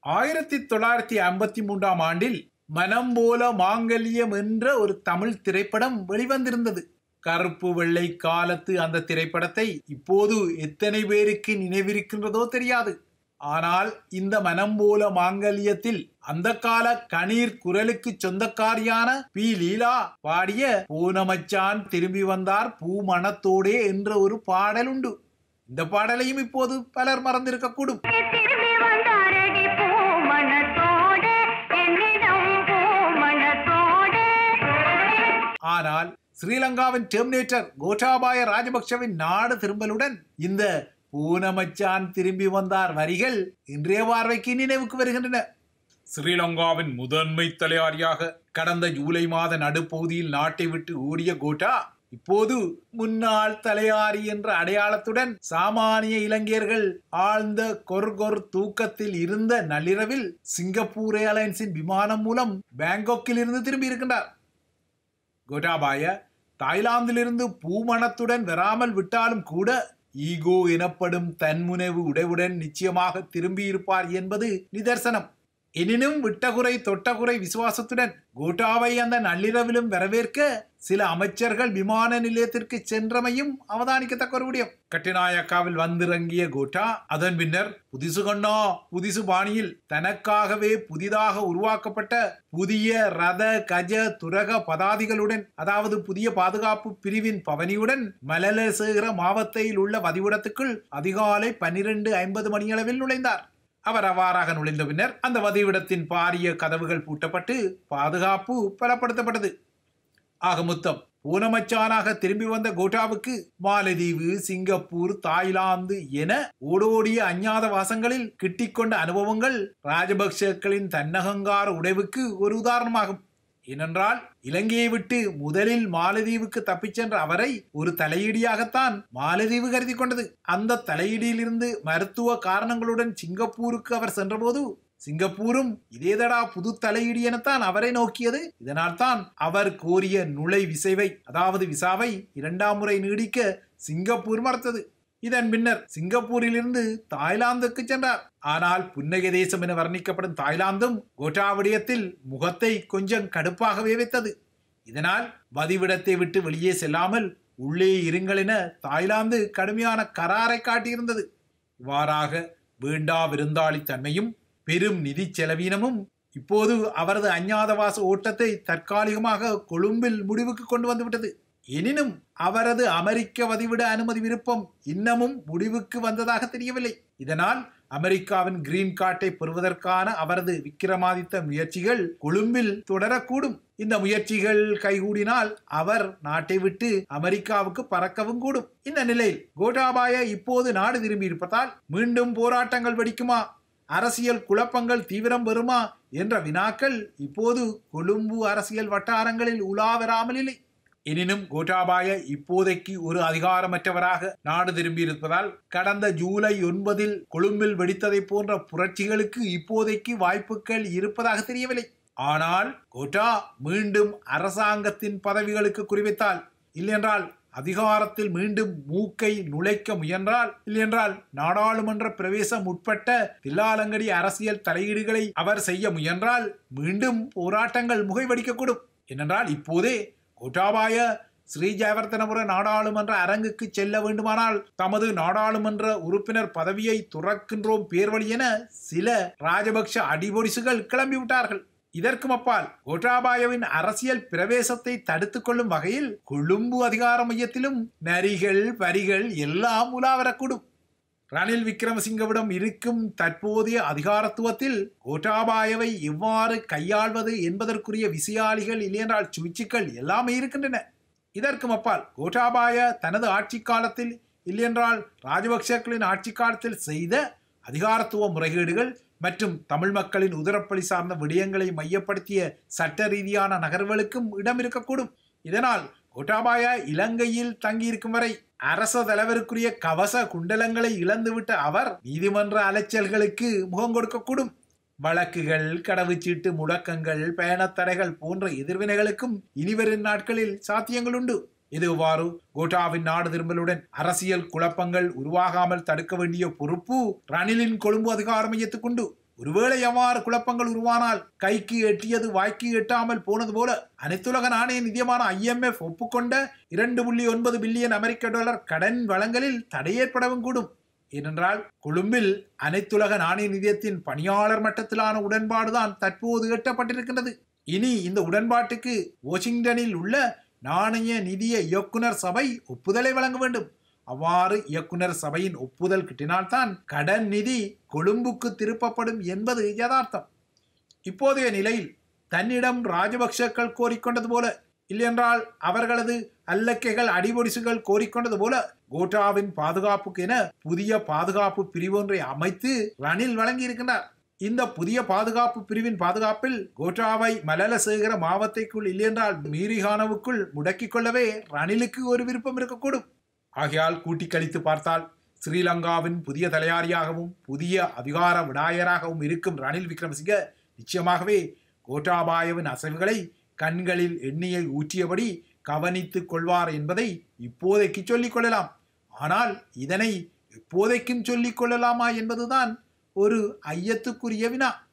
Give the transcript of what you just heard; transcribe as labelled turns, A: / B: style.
A: ஆயிரத்தி தொள்ளாயிரத்தி ஐம்பத்தி மூன்றாம் ஆண்டில் மனம் போல மாங்கல்யம் என்ற ஒரு தமிழ் திரைப்படம் வெளிவந்திருந்தது கருப்பு வெள்ளை காலத்து அந்த திரைப்படத்தை இப்போது எத்தனை பேருக்கு நினைவிருக்கின்றதோ தெரியாது ஆனால் இந்த மனம் போல மாங்கல்யத்தில் அந்த கால கணீர் குரலுக்கு சொந்தக்காரியான பி லீலா பாடிய பூனமச்சான் திரும்பி வந்தார் பூ மணத்தோடே என்ற ஒரு பாடல் உண்டு இந்த பாடலையும் இப்போது பலர் மறந்திருக்கக்கூடும்
B: திரும்பி வந்தாரடி பூமணத்தோடு என்னிடம் பூமணத்தோடு
A: ஆனால் ஸ்ரீலங்காவின் டெர்மினேட்டர் கோட்டாபாய ராஜபக்சவின் நாடு திரும்பலுடன் இந்த பூனமச்சான் திரும்பி வந்தார் வரிகள் இன்றைய பார்வைக்கு நினைவுக்கு வருகின்றன ஸ்ரீலங்காவின் முதன்மை தலையாரியாக கடந்த ஜூலை மாத நடுப்பகுதியில் நாட்டை விட்டு ஓடிய கோட்டா இப்போது முன்னாள் தலையாரி என்ற அடையாளத்துடன் சாமானிய இளைஞர்கள் ஆழ்ந்த கொர்கொர் தூக்கத்தில் இருந்த நள்ளிரவில் சிங்கப்பூர் ஏர்லைன்ஸின் விமானம் மூலம் பேங்காக்கில் இருந்து திரும்பி இருக்கின்றார் கோட்டாபாய தாய்லாந்திலிருந்து பூமணத்துடன் வராமல் விட்டாலும் கூட ஈகோ எனப்படும் தன்முனைவு உடைவுடன் நிச்சயமாக திரும்பியிருப்பார் என்பது நிதர்சனம் எனினும் விட்டகுறை தொட்டகுறை விசுவாசத்துடன் கோட்டாவை அந்த நள்ளிரவிலும் வரவேற்க சில அமைச்சர்கள் விமான நிலையத்திற்கு சென்றமையும் அவதானிக்கத்தக்க ஒரு விடயம் கட்டிநாயக்காவில் வந்திறங்கிய கோட்டா அதன் பின்னர் புதிசு கண்ணா புதிசு பாணியில் தனக்காகவே புதிதாக உருவாக்கப்பட்ட புதிய ரத கஜ துரக பதாதிகளுடன் அதாவது புதிய பாதுகாப்பு பிரிவின் பவனியுடன் மலலசேகர மாவட்டத்தில் உள்ள வதிவிடத்துக்குள் அதிகாலை பன்னிரண்டு ஐம்பது மணியளவில் நுழைந்தார் அவர் அவ்வாறாக நுழைந்த பின்னர் அந்த வதிவிடத்தின் பாரிய கதவுகள் பூட்டப்பட்டு பாதுகாப்பு பலப்படுத்தப்பட்டது ஆக மொத்தம் பூனமச்சானாக திரும்பி வந்த கோட்டாவுக்கு மாலதீவு சிங்கப்பூர் தாய்லாந்து என ஓடோடிய அஞ்ஞாத வாசங்களில் கிட்டிக்கொண்ட அனுபவங்கள் ராஜபக்சக்களின் தன்னகங்கார உடைவுக்கு ஒரு உதாரணமாகும் ஏனென்றால் இலங்கையை விட்டு முதலில் மாலதீவுக்கு தப்பிச் சென்ற அவரை ஒரு தலையீடியாகத்தான் மாலதீவு கருதி கொண்டது அந்த தலையீடியிலிருந்து மருத்துவ காரணங்களுடன் சிங்கப்பூருக்கு அவர் சென்றபோது சிங்கப்பூரும் இதேதடா புது தலையீடு எனத்தான் அவரை நோக்கியது இதனால் தான் அவர் கோரிய நுழை விசைவை அதாவது விசாவை இரண்டாம் முறை நீடிக்க சிங்கப்பூர் மறுத்தது இதன் பின்னர் சிங்கப்பூரிலிருந்து தாய்லாந்துக்கு சென்றார் ஆனால் புன்னகை தேசம் என வர்ணிக்கப்படும் தாய்லாந்தும் கோட்டா விடயத்தில் முகத்தை கொஞ்சம் கடுப்பாகவே வைத்தது இதனால் வதிவிடத்தை விட்டு வெளியே செல்லாமல் உள்ளே இருங்கள் என தாய்லாந்து கடுமையான கராரை காட்டியிருந்தது இவ்வாறாக வேண்டா விருந்தாளி தன்மையும் பெரும் நிதி செலவீனமும் இப்போது அவரது அஞ்ஞாதவாச ஓட்டத்தை தற்காலிகமாக கொழும்பில் முடிவுக்கு கொண்டு வந்துவிட்டது எனினும் அவரது அமெரிக்க வதிவிட அனுமதி விருப்பம் இன்னமும் முடிவுக்கு வந்ததாக தெரியவில்லை இதனால் அமெரிக்காவின் கிரீன் கார்டை பெறுவதற்கான அவரது விக்கிரமாதித்த முயற்சிகள் கொழும்பில் தொடரக்கூடும் இந்த முயற்சிகள் கைகூடினால் அவர் நாட்டை விட்டு அமெரிக்காவுக்கு பறக்கவும் கூடும் இந்த நிலையில் கோட்டாபாய இப்போது நாடு திரும்பி இருப்பதால் மீண்டும் போராட்டங்கள் வெடிக்குமா அரசியல் குழப்பங்கள் தீவிரம் வருமா என்ற வினாக்கள் இப்போது கொழும்பு அரசியல் வட்டாரங்களில் உலா வராமல் இல்லை எனினும் கோட்டாபாய இப்போதைக்கு ஒரு அதிகாரமற்றவராக நாடு திரும்பி இருப்பதால் கடந்த ஜூலை ஒன்பதில் கொழும்பில் வெடித்ததை போன்ற புரட்சிகளுக்கு இப்போதைக்கு வாய்ப்புகள் இருப்பதாக தெரியவில்லை ஆனால் கோட்டா மீண்டும் அரசாங்கத்தின் பதவிகளுக்கு குறிவைத்தால் இல்லையென்றால் அதிகாரத்தில் மீண்டும் மூக்கை நுழைக்க முயன்றால் இல்லையென்றால் நாடாளுமன்ற பிரவேசம் உட்பட்ட தில்லாலங்கடி அரசியல் தலையீடுகளை அவர் செய்ய முயன்றால் மீண்டும் போராட்டங்கள் முகைவடிக்கக்கூடும் ஏனென்றால் இப்போதே கோட்டாபாய ஸ்ரீ ஜெயவர்த்தனபுர நாடாளுமன்ற அரங்குக்கு செல்ல வேண்டுமானால் தமது நாடாளுமன்ற உறுப்பினர் பதவியை துறக்கின்றோம் பேர்வழி என சில ராஜபக்ஷ அடிபொடிசுகள் கிளம்பிவிட்டார்கள் இதற்கும் அப்பால் கோட்டாபாயவின் அரசியல் பிரவேசத்தை தடுத்துக் கொள்ளும் வகையில் கொழும்பு அதிகார மையத்திலும் நரிகள் வரிகள் எல்லாம் உலாவரக்கூடும் ரணில் விக்ரமசிங்கவிடம் இருக்கும் தற்போதைய அதிகாரத்துவத்தில் கோட்டாபாயவை எவ்வாறு கையாள்வது என்பதற்குரிய விசையாளிகள் இல்லையென்றால் சூழ்ச்சிகள் எல்லாமே இருக்கின்றன இதற்கும் அப்பால் கோட்டாபாய தனது ஆட்சி காலத்தில் இல்லையென்றால் ராஜபக்சக்களின் ஆட்சி காலத்தில் செய்த அதிகாரத்துவ முறைகேடுகள் மற்றும் தமிழ் மக்களின் உதரப்பலி சார்ந்த விடயங்களை மையப்படுத்திய சட்ட ரீதியான நகர்வுகளுக்கும் இடம் இருக்கக்கூடும் இதனால் கோட்டாபாய இலங்கையில் தங்கியிருக்கும் வரை அரச தலைவருக்குரிய கவச குண்டலங்களை இழந்துவிட்ட அவர் நீதிமன்ற அலைச்சல்களுக்கு முகம் கொடுக்கக்கூடும் வழக்குகள் கடவுச்சீட்டு முடக்கங்கள் பயணத்தடைகள் போன்ற எதிர்வினைகளுக்கும் இனிவரும் நாட்களில் சாத்தியங்கள் உண்டு இதுவாறு கோட்டாவின் நாடு திரும்பலுடன் அரசியல் குழப்பங்கள் உருவாகாமல் தடுக்க வேண்டிய பொறுப்பு ரணிலின் கொழும்பு அதிகார மையத்துக்குண்டு ஒருவேளை எவ்வாறு குழப்பங்கள் உருவானால் கைக்கு எட்டியது வாய்க்கு எட்டாமல் போனது போல அனைத்துலக நாணய நிதியமான ஐஎம்எஃப் ஒப்புக்கொண்ட இரண்டு புள்ளி ஒன்பது பில்லியன் அமெரிக்க டாலர் கடன் வழங்கலில் தடை ஏற்படவும் கூடும் ஏனென்றால் கொழும்பில் அனைத்துலக நாணய நிதியத்தின் பணியாளர் மட்டத்திலான உடன்பாடுதான் தற்போது எட்டப்பட்டிருக்கின்றது இனி இந்த உடன்பாட்டுக்கு வாஷிங்டனில் உள்ள நாணய நிதிய இயக்குனர் சபை ஒப்புதலை வழங்க வேண்டும் அவ்வாறு இயக்குனர் சபையின் ஒப்புதல் கிட்டினால்தான் கடன் நிதி கொழும்புக்கு திருப்பப்படும் என்பது யதார்த்தம் இப்போதைய நிலையில் தன்னிடம் ராஜபக்சக்கள் கோரிக்கொண்டது போல இல்லையென்றால் அவர்களது அல்லக்கைகள் அடிபொடிசுகள் கோரிக்கொண்டது போல கோட்டாவின் பாதுகாப்புக்கு என புதிய பாதுகாப்பு பிரிவொன்றை அமைத்து ரணில் வழங்கியிருக்கின்றார் இந்த புதிய பாதுகாப்பு பிரிவின் பாதுகாப்பில் கோட்டாவை மலலசேகர மாவத்தைக்குள் இல்லையென்றால் மீரிகானவுக்குள் முடக்கிக் கொள்ளவே ரணிலுக்கு ஒரு விருப்பம் இருக்கக்கூடும் ஆகையால் கூட்டி கழித்து பார்த்தால் ஸ்ரீலங்காவின் புதிய தலையாரியாகவும் புதிய அதிகார விடாயராகவும் இருக்கும் ரணில் விக்ரமசிங்க நிச்சயமாகவே கோட்டாபாயவின் அசைவுகளை கண்களில் எண்ணெயை ஊற்றியபடி கவனித்துக் கொள்வார் என்பதை இப்போதைக்கு சொல்லிக் கொள்ளலாம் ஆனால் இதனை எப்போதைக்கும் சொல்லிக் கொள்ளலாமா என்பதுதான் ஒரு ஐயத்துக்குரிய வினா